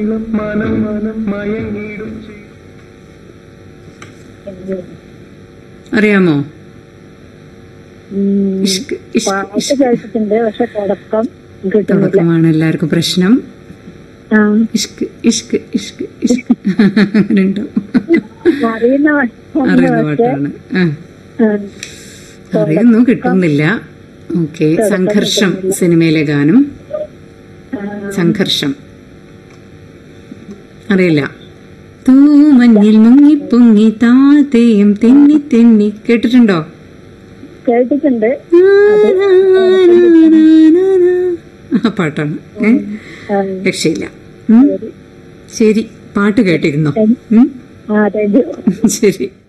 മനം മനം മയങ്ങിടും അറിയാമോ ഉം, ഇഷ്ക് ഇഷ്ക് പാട്ട് ഇഷ്ക് കേട്ടിട്ടുണ്ട് പക്ഷെ തുടക്കം കിട്ടുന്നില്ല തുടക്കമാണ് എല്ലാവർക്കും പ്രശ്നം ആ, ഇഷ്ക് ഇഷ്ക് ഇഷ്ക് ഇഷ്ക് അങ്ങനെ ഉണ്ടോ അറിയുന്ന പാട്ടാണ് അറിയുന്ന പക്ഷെ പാട്ടാണ് ആ ആ, അറിയുന്നു കിട്ടുന്നില്ല ഓക്കെ സംഘർഷം സിനിമയിലെ ഗാനം സംഘർഷം അറിയില്ല തൂമഞ്ഞിൽ മുങ്ങിപ്പൊങ്ങി താതേയും തെന്നി തെന്നി കേട്ടിട്ടുണ്ടോ കേട്ടിട്ടുണ്ട് ആ പാട്ടാണ് ഏ ആ, രക്ഷയില്ല ഉം. ശരി പാട്ട് കേട്ടിരുന്നോ ഉം. ആ താങ്ക് യു ശരി